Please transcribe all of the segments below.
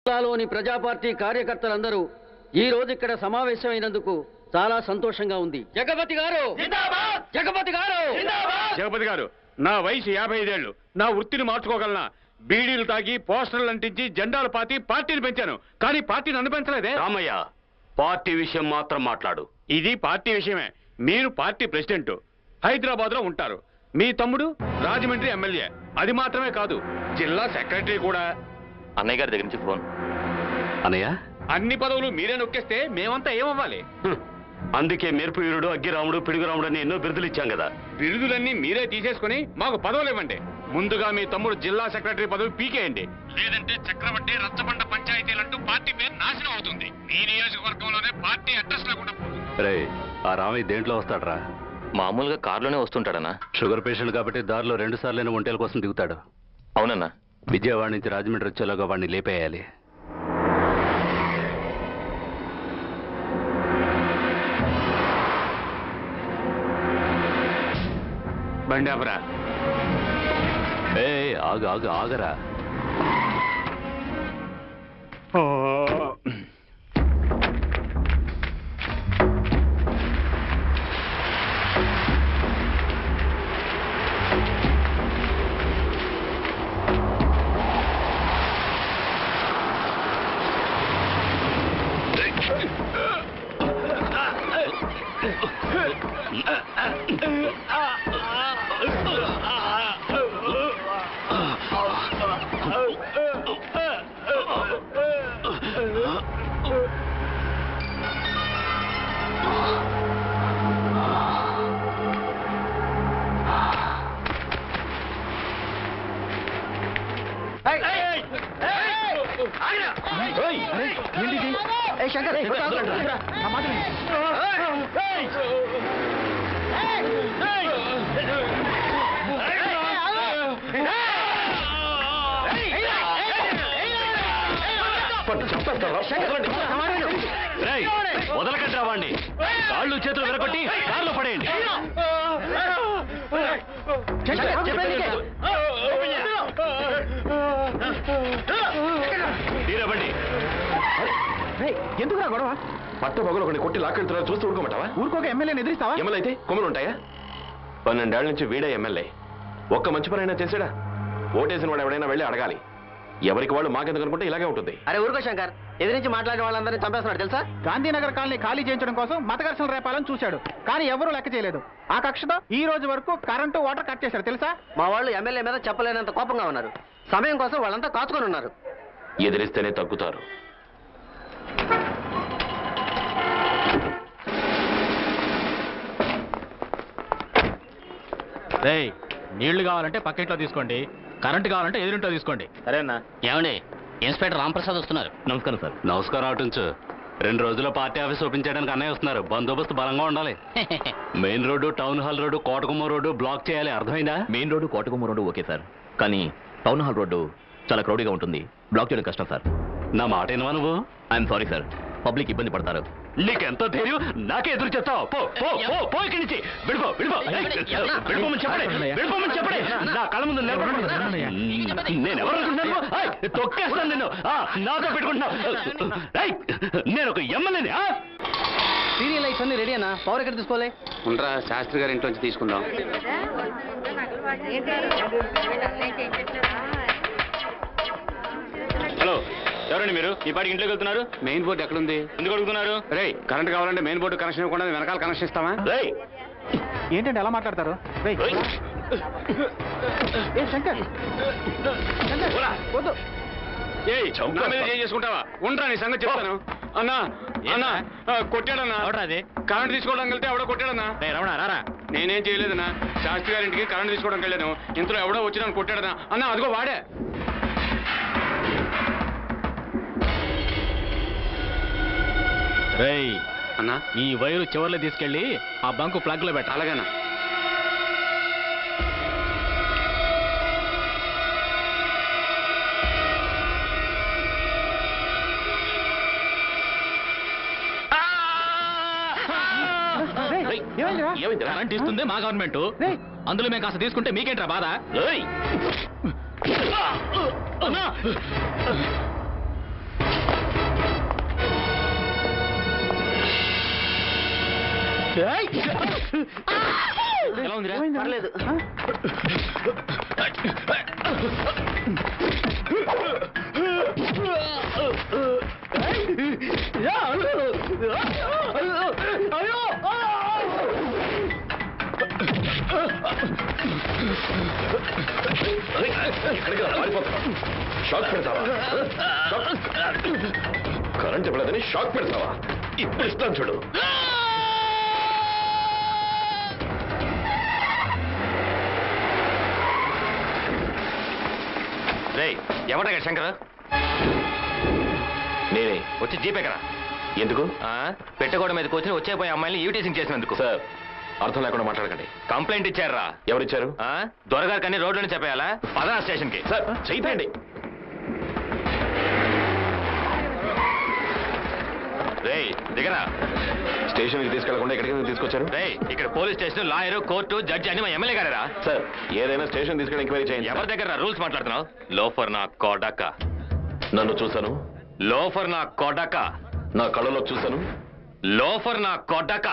జిల్లాలోని ప్రజా పార్టీ కార్యకర్తలందరూ ఈ రోజు ఇక్కడ సమావేశమైనందుకు చాలా సంతోషంగా ఉంది జగపతి గారు జగపతి గారు జగపతి గారు నా వయసు యాభై ఐదేళ్లు నా వృత్తిని మార్చుకోగలనా బీడీలు తాగి పోస్టర్లు అంటించి జెండాలు పాతి పార్టీని పెంచాను కానీ పార్టీ నన్ను పెంచలేదే రామయ్య పార్టీ విషయం మాత్రం మాట్లాడు ఇది పార్టీ విషయమే మీరు పార్టీ ప్రెసిడెంట్ హైదరాబాద్ లో ఉంటారు మీ తమ్ముడు రాజమండ్రి ఎమ్మెల్యే అది మాత్రమే కాదు జిల్లా సెక్రటరీ కూడా అన్నయ్య గారి దగ్గర నుంచి ఫోన్ అన్నయ్య అన్ని పదవులు మీరే నొక్కేస్తే మేమంతా ఏమవ్వాలి అందుకే మెరుపు వీరుడు అగ్గిరాముడు పిడుగురాముడు అని ఎన్నో బిరుదులు ఇచ్చాం కదా బిరుదులన్నీ మీరే తీసేసుకుని మాకు పదవులు ఇవ్వండి ముందుగా మీ తమ్ముడు జిల్లా సెక్రటరీ పదవి పీకేయండి లేదంటే చక్రవర్తి రచ్చబండ పంచాయతీలంటూ పార్టీ పేరు నాశనం అవుతుంది మీ నియోజకవర్గంలోనే పార్టీ అడ్రస్ లేకుండా పోతుంది రే ఆ రామయ్య దేంట్లో వస్తాడరా మామూలుగా కారులోనే వస్తుంటాడన్నా షుగర్ పేషెంట్ కాబట్టి దారిలో రెండు సార్లైన ఒంటేల కోసం దిగుతాడు అవునన్నా విజయవాడ నుంచి రాజమండ్రి వచ్చేలాగా వాడిని లేపేయాలి బండి ఆపరా ఏ ఆగు ఆగు ఆగరా రేయ్, వదలకండి వాడిని కాళ్ళు చేతులు విరగొట్టి కారులో పడేయండి తీరబండి ఎందుకురా గొడవ పట్ట పగలు ఒకటి కొట్టి లాక్కెళ్తున్నారు చూస్తూ ఊరుకోమంటావా ఊరుకోక ఎమ్మెల్యేని ఎదిరిస్తావా ఎమ్మెల్యే అయితే కొమ్మలు ఉంటాయా పన్నెండేళ్ల నుంచి వీడే ఎమ్మెల్యే ఒక్క మంచి పనైనా చేసాడా ఓటేసిన వాడు ఎవడైనా వెళ్ళి అడగాలి ఎవరికి వాళ్ళు మాకెందుకు అనుకుంటే ఇలాగే ఉంటుంది అరే ఊరుకో శంకర్ ఎదిరించి మాట్లాడిన వాళ్ళందరినీ చంపేస్తున్నాడు తెలుసా గాంధీనగర్ కాలనీ ఖాళీ చేయించడం కోసం మత ఘర్షణలు రేపాలని చూశాడు కానీ ఎవరూ లెక్క చేయలేదు ఆ కక్షతో ఈ రోజు వరకు కరెంటు వాటర్ కట్ చేశారు తెలుసా మా వాళ్ళు ఎమ్మెల్యే మీద చెప్పలేనంత కోపంగా ఉన్నారు సమయం కోసం వాళ్ళంతా కాచుకొని ఉన్నారు ఎదిరిస్తేనే తగ్గుతారు రేయ్ నీళ్లు కావాలంటే పక్కింట్లో తీసుకోండి కరెంట్ కావాలంటే ఎదురింట్లో తీసుకోండి సరేనా ఏమండి ఇన్స్పెక్టర్ రాంప్రసాద్ వస్తున్నారు నమస్కారం సార్ నమస్కారం అటుంచు రెండు రోజుల్లో పార్టీ ఆఫీస్ ఓపెన్ చేయడానికి అన్నయ్య వస్తున్నారు బందోబస్తు బలంగా ఉండాలి main road town hall road Kotakumma road block చేయాలి అర్థమైందా main road Kotakomma road okay sir కానీ టౌన్ హాల్ రోడ్డు చాలా క్రౌడీగా ఉంటుంది బ్లాక్ చేయడం కష్టం సార్ నా మాట ఏనవా నువ్వు ఐఎమ్ సారీ సార్ పబ్లిక్ ఇబ్బంది పడతారు నీకెంత ధైర్యం నాకే ఎదురు చెప్తావు పో పో పో పో ఇక్కడి నుంచి విడిపో విడిపో ఏయ్, విడిపోమని చెప్పడే విడిపోమని చెప్పడే నా కళ్ళ ముందు నిలబడకూడదు. నేను ఎవరు అనుకుంటున్నాను ఏయ్, తొక్కేస్తాను నిన్ను ఆ, నాతో పెట్టుకుంటున్నావు ఏయ్, నేను ఒక ఎమ్మెల్యేని ఆ? సీరియల్ లైట్స్ అన్ని రెడీ అన్నా పవర్ ఎక్కడ తీసుకోలే ఉండరా శాస్త్రి గారి ఇంట్లోంచి తీసుకుందాం హలో ఎవరండి మీరు ఈ పాటికి ఇంట్లోకి వెళ్తున్నారు మెయిన్ బోర్డు ఎక్కడుంది ఎందుకు అడుగుతున్నారు రే కరెంట్ కావాలంటే మెయిన్ బోర్డు కనెక్షన్ ఇవ్వకుండా వెనకాల కనెక్షన్ ఇస్తామా రేయ్, ఏంటంటే ఎలా మాట్లాడతారు రేయ్, రేయ్, ఏ శంకర్ శంకర్, వద్దు ఏయ్ నా మీద చేయి చేసుకుంటావా ఉండరా నీ సంగతి చెప్తాను అన్నా అన్నా ఆ, కొట్టాడన్నా ఎవడ్రా అది? కరెంట్ తీసుకోవడానికి వెళ్తే ఎవడో కొట్టాడన్నా రేయ్ రమణ రారా నేనేం చేయలేదన్నా శాస్త్రి గారి ఇంటికి కరెంట్ తీసుకోవడానికి వెళ్ళాను ఇంతలో ఎవడో వచ్చి నన్ను కొట్టాడన్నా అన్నా అదిగో వాడే రేయ్ అన్నా ఈ వైరు చివర్లో తీసుకెళ్లి ఆ బంకు ప్లగ్ లో పెట్టాలి అలాగేనా రేయ్, ఏమైందిరా ఏమైందిరా? కరెంట్ ఇస్తుంది మా గవర్నమెంట్ రేయ్. అందులో మేము కాస్త తీసుకుంటే మీకేంట్రా బాధ రేయ్. అన్నా! ఎలా ఉందిరా పర్లేదు ఎక్కడికి రా, పారిపోతావా? షాక్ పెడతావా షాక్ కరెంట్ ఇవ్వలేదని షాక్ పెడతావా ఇప్పుడు ఇస్తాను చూడు రే ఎవడగా శంకర్ నేనే వచ్చి జీపే కదా ఎందుకు పెట్టగోడ మీదకి వచ్చి వచ్చే పోయి అమ్మాయిని యూటీసింగ్ చేసినందుకు సార్ అర్థం లేకుండా మాట్లాడకండి కంప్లైంట్ ఇచ్చారా ఎవరిచ్చారు ఆ? దొరగారు కానీ రోడ్లోనే చెప్పేయాలా పదనా స్టేషన్ కి సార్ చేయండి రే దిగరా స్టేషన్కి తీసుకెళ్లకుండా ఎక్కడికి ఎందుకు తీసుకొచ్చారు రే ఇక్కడ police station lawyer court judge అని మా ఎమ్మెల్యే గారా సార్ ఏదైనా స్టేషన్ తీసుకెళ్ళి ఎంక్వైరీ చేయండి ఎవరి దగ్గర రూల్స్ మాట్లాడుతున్నావు లోఫర్ నా కోడక నన్ను చూశాను లోఫర్ నా కోడక నా కళ్ళలో చూశాను లోఫర్ నా కోడక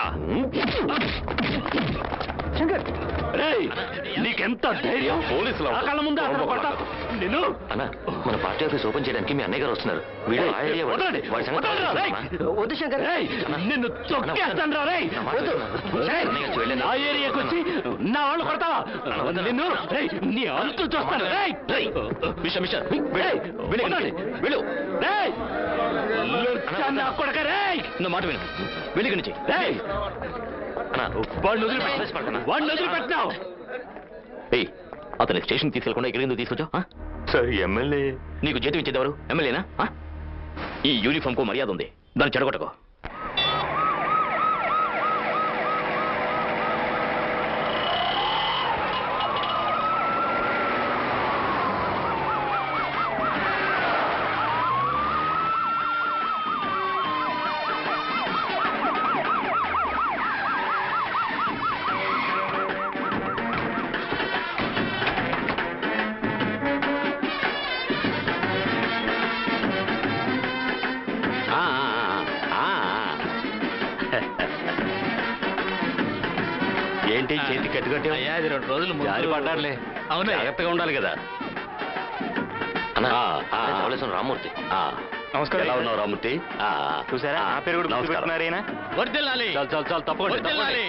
రేయ్, నీకెంత ధైర్యం పోలీసులు ఆ కళ్ళ ముందే అక్కడ కొడతా. నిన్ను అన్న మన పార్టీ ఆఫీస్ ఓపెన్ చేయడానికి మీ అన్నయ్య గారు వస్తున్నారు వీడు ఆ ఐడియా వాడు. వదలండి, వాడి సంగతి వదలండి, తర్వాత రేయ్. చూద్దామా? వద్దు శంకర్ రేయ్, నిన్ను తొక్కేస్తాను రా రేయ్. నా మాట విను. రేయ్, అన్నయ్య వచ్చి వెళ్ళండి. నా ఏరియాకి వచ్చి నా వాళ్ళు కొడతావా నిన్ను రేయ్, నీ అంతు చూస్తాను రేయ్. రేయ్, మిస్టర్, మిస్టర్, రేయ్, వెళ్ళు, వదలండి. వెళ్ళు. రేయ్, లుచ్చా నా కొడక రేయ్. నా మాట విను వెళ్ళి ఇక్కడి నుంచి రేయ్, అన్న, వాడిని వదిలిపెట్టు వాడిని వదిలిపెట్టినావు ఏయ్, అతని స్టేషన్ తీసుకెళ్లకుండా ఇక్కడ ఎందుకు తీసుకొచ్చా సార్ ఎమ్మెల్యే నీకు జీతం ఇచ్చేది ఎవరు ఎమ్మెల్యేనా ఆ? ఈ యూనిఫామ్ కు మర్యాద ఉంది దాన్ని చెడగొట్టకు ఆ, ఆ, ఆ, ఆ. ఏంటి చేతి కట్టుకట్టే అయ్యా ఇది రెండు రోజులు ముందు- జారి పడ్డారులే అవును. జాగ్రత్తగా ఉండాలి కదా అన్న, ఆ, ఆ, నేను ధవళేశ్వరం రామ్మూర్తి ఆ. నమస్కారం. ఎలా ఉన్నావు రామూర్తి ఆ, చూసారా ఆ, నా పేరు కూడా నమస్కారం. గుర్తుపెట్టుకున్నారు ఈయన వర్దిల్లాలి చాలు చాలు చాలు తప్పకుండా వర్దిల్లాలి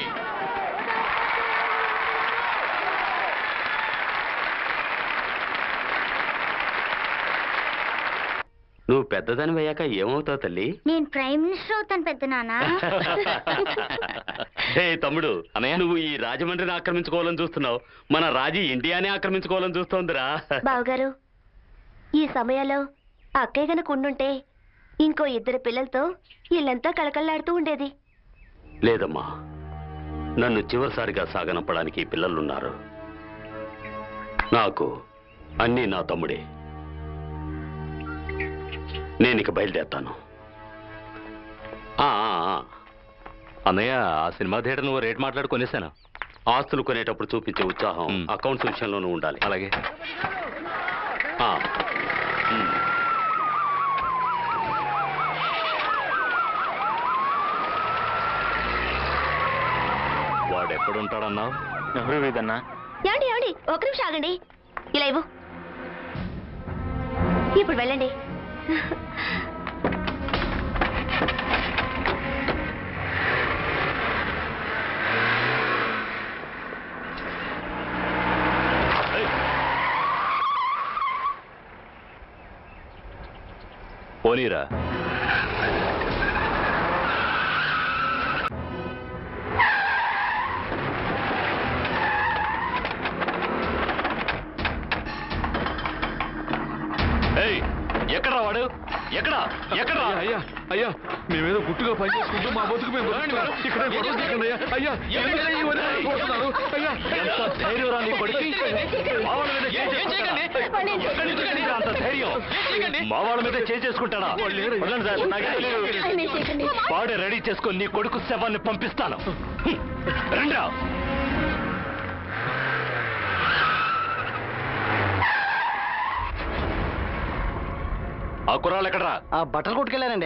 నువ్వు పెద్దదాని అయ్యాక ఏమవుతావు తల్లి నేను ప్రైమ్ మినిస్టర్ అవుతాను పెద్ద నాన్న హే తమ్ముడు అన్నయ్య నువ్వు ఈ రాజమండ్రిని ఆక్రమించుకోవాలని చూస్తున్నావు మన రాజీ ఇండియానే ఆక్రమించుకోవాలని చూస్తోందిరా బావగారు ఈ సమయంలో అక్కయ్య గనక ఉండుంటే ఇంకో ఇద్దరు పిల్లలతో ఇల్లంతా కళకళలాడుతూ ఉండేది లేదమ్మా నన్ను చివరిసారిగా సాగనంపడానికి ఈ పిల్లలున్నారు నాకు అన్నీ నా తమ్ముడే నేను ఇక బయలుదేరుతాను ఆ, ఆ, ఆ. అన్నయ్య ఆ సినిమా థియేటర్ నువ్వు రేట్ మాట్లాడి కొనేసాను ఆస్తులు కొనేటప్పుడు చూపించే ఉత్సాహం అకౌంట్స్ విషయంలోనూ ఉండాలి అలాగే వాడు ఎక్కడుంటాడన్నావు ఎవరు వీదన్నా ఏమండి ఏమండి ఒక నిమిషం ఆగండి ఇలా ఇవ్వు ఇప్పుడు వెళ్ళండి పోనీరా ఏయ్, ఎక్కడ్రా వాడు ఎక్కడా ఎక్కడా అయ్యా అయ్యా మేమేదో గుట్టుగా పని చేసుకుంటూ మా బతుకు మేము బతుకుతున్నాం. ఇక్కడ గొడవ చేయకండి అయ్యా అయ్యా ఎందుకయ్యా ఈ వదిలి వెళ్ళిపోతున్నారు? అయ్యా ఎంత ధైర్యం రా నీ కొడుకు మా వాళ్ళ మీద చేయి చేసుకుంటాడా? ఎక్కడి నుంచి వచ్చిందిరా అంత ధైర్యం మా వాళ్ళ మీద చేయి చేసుకుంటాడా వదలండి సార్, నాకేం తెలీదు. బాడీ రెడీ చేసుకొని నీ కొడుకు శవాన్ని పంపిస్తాను హ్మ్. రండ్రా ఆ కుర్రాళ్ళు ఎక్కడరా ఆ బట్టలు కొట్టుకెళ్ళానండి